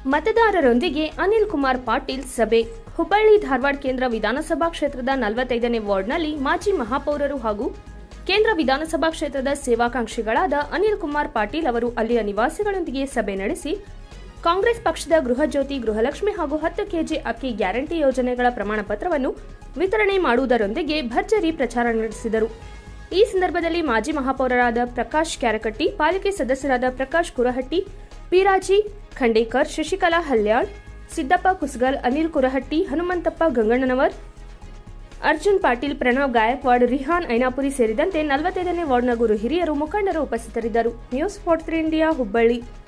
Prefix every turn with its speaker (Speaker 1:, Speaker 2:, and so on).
Speaker 1: ಮತದಾರರೊಂದಿಗೆ ಅನಿಲ್ ಕುಮಾರ್ ಪಾಟೀಲ್ ಸಭೆ ಹುಬ್ಬಳ್ಳಿ ಧಾರವಾಡ ಕೇಂದ್ರ ವಿಧಾನಸಭಾ ಕ್ಷೇತ್ರದ ನಲವತ್ತೈದನೇ ವಾರ್ಡ್ನಲ್ಲಿ ಮಾಜಿ ಮಹಾಪೌರರು ಹಾಗೂ ಕೇಂದ್ರ ವಿಧಾನಸಭಾ ಕ್ಷೇತ್ರದ ಸೇವಾಕಾಂಕ್ಷಿಗಳಾದ ಅನಿಲ್ ಕುಮಾರ್ ಪಾಟೀಲ್ ಅವರು ಅಲ್ಲಿಯ ನಿವಾಸಿಗಳೊಂದಿಗೆ ಸಭೆ ನಡೆಸಿ ಕಾಂಗ್ರೆಸ್ ಪಕ್ಷದ ಗೃಹ ಜ್ಯೋತಿ ಗೃಹಲಕ್ಷ್ಮಿ ಹಾಗೂ ಹತ್ತು ಕೆಜಿ ಅಕ್ಕಿ ಗ್ಯಾರಂಟಿ ಯೋಜನೆಗಳ ಪ್ರಮಾಣ ಪತ್ರವನ್ನು ವಿತರಣೆ ಮಾಡುವುದರೊಂದಿಗೆ ಭರ್ಜರಿ ಪ್ರಚಾರ ನಡೆಸಿದರು ಈ ಸಂದರ್ಭದಲ್ಲಿ ಮಾಜಿ ಮಹಾಪೌರರಾದ ಪ್ರಕಾಶ್ ಕ್ಯಾರಕಟ್ಟಿ ಪಾಲಿಕೆ ಸದಸ್ಯರಾದ ಪ್ರಕಾಶ್ ಕುರಹಟ್ಟಿ ಪಿರಾಜಿ ಖಂಡೇಕರ್ ಶಶಿಕಲಾ ಹಲ್ಯಾಳ್ ಸಿದ್ದಪ್ಪ ಕುಸ್ಗಲ್ ಅನಿಲ್ ಕುರಹಟ್ಟಿ ಹನುಮಂತಪ್ಪ ಗಂಗಣ್ಣನವರ್ ಅರ್ಜುನ್ ಪಾಟೀಲ್ ಪ್ರಣವ್ ಗಾಯಕ್ವಾಡ್ ರಿಹಾನ್ ಐನಾಪುರಿ ಸೇರಿದಂತೆ ನಲವತ್ತೈದನೇ ವಾರ್ಡ್ನ ಗುರು ಹಿರಿಯರು ಮುಖಂಡರು ಉಪಸ್ಥಿತರಿದ್ದರು news fort three India Hubballi